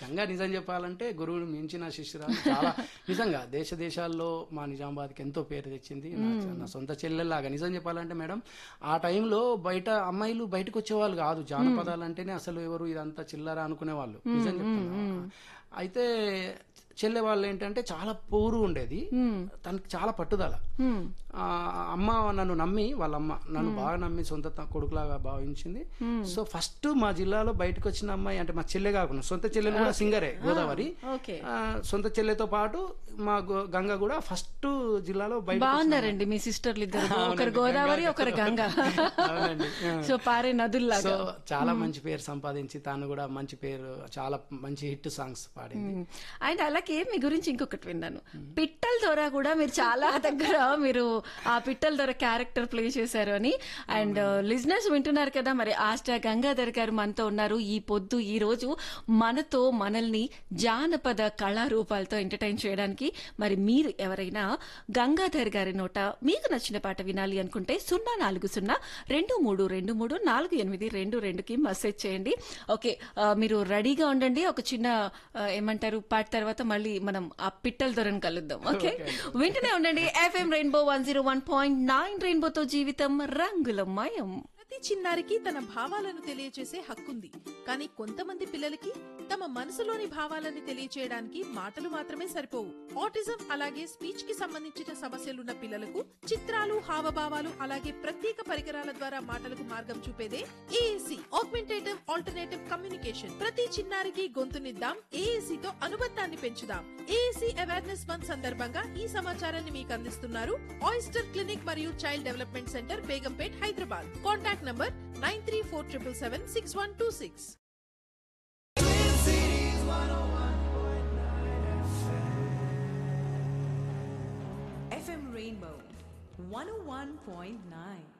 నిజంగా నిజం చెప్పాలంటే గురువుని మించిన శిష్యురాలు చాలా నిజంగా దేశ దేశాల్లో మా నిజామాబాద్కి ఎంతో పేరు తెచ్చింది నా నా సొంత చెల్లెల్లాగా నిజం చెప్పాలంటే మేడం ఆ టైంలో బయట అమ్మాయిలు బయటకు వచ్చేవాళ్ళు కాదు జానపదాలు అంటేనే అసలు ఎవరు ఇదంతా చిల్లర అనుకునేవాళ్ళు నిజం చెప్తున్నా అయితే చెల్లె వాళ్ళు ఏంటంటే చాలా పోరు ఉండేది తనకి చాలా పట్టుదల ఆ, అమ్మ నన్ను నమ్మి వాళ్ళ అమ్మ నన్ను బాగా నమ్మి సొంత త- కొడుకులాగా భావించింది సో ఫస్ట్ మా జిల్లాలో బయటకు వచ్చిన అమ్మాయి అంటే మా చెల్లె కాకుండా సొంత చెల్లెలు కూడా సింగరే గోదావరి ఓకే ఆ, సొంత చెల్లెతో పాటు మా గో- గంగ కూడా ఫస్ట్ జిల్లాలో బయట బాగున్నారండి మీ సిస్టర్లు ఇద్దరు ఒకరు గోదావరి ఒకరు గంగ అవునండి ఆ. సో పారే నదుల్లాగా సో చాలా మంచి పేరు సంపాదించి తాను కూడా మంచి పేరు చాలా మంచి హిట్ సాంగ్స్ పాడింది అండ్ అలాగే మీ గురించి ఇంకొకటి విన్నాను పిట్టల ద్వారా కూడా మీరు చాలా దగ్గర మీరు ఆ పిట్టల ద్వారా క్యారెక్టర్ ప్లే చేశారు అని అండ్ లిజినెస్ వింటున్నారు కదా మరి ఆస్టా గంగాధర్ గారు మనతో ఉన్నారు ఈ పొద్దు ఈ రోజు మనతో మనల్ని జానపద కళారూపాలతో ఎంటర్టైన్ చేయడానికి మరి మీరు ఎవరైనా గంగాధర్ గారి నోట మీకు నచ్చిన పాట వినాలి అనుకుంటే సున్నా నాలుగు సున్నా రెండు మూడు రెండు మూడు నాలుగు ఎనిమిది రెండు రెండుకి మెసేజ్ చేయండి ఓకే ఆ, మీరు రెడీగా ఉండండి ఒక చిన్న ఆ, ఏమంటారు పాట తర్వాత మళ్ళీ మనం ఆ పిట్టల దొరని కలుద్దాం ఓకే వింటూనే ఉండండి FM Rainbow one zero one point nine రెయిన్బోతో జీవితం రంగుల మయం ప్రతి చిన్నారికి తన భావాలను తెలియచేసే హక్కుంది కానీ కొంతమంది పిల్లలకి తమ మనసులోని భావాలని తెలియచేయడానికి మాటలు మాత్రమే సరిపోవు ఆటిజం అలాగే స్పీచ్ కి సంబంధించిన సమస్యలున్న పిల్లలకు చిత్రాలు హావభావాలు అలాగే ప్రత్యేక పరికరాల ద్వారా మాటలకు మార్గం చూపేదే ఏఏసి ఆగ్మెంటేటివ్ ఆల్టర్నేటివ్ కమ్యూనికేషన్ ప్రతి చిన్నారికి గొంతునిద్దాం ఏఏసి తో అనుబంధాన్ని పెంచుదాం ఏఏసి అవేర్నెస్ మంత్ సందర్భంగా ఈ సమాచారాన్ని మీకు అందిస్తున్నారు ఆయిస్టర్ క్లినిక్ మరియు child development centre Begumpet Hyderabad contact number nine three four triple seven six one two six FM Rainbow 101.9.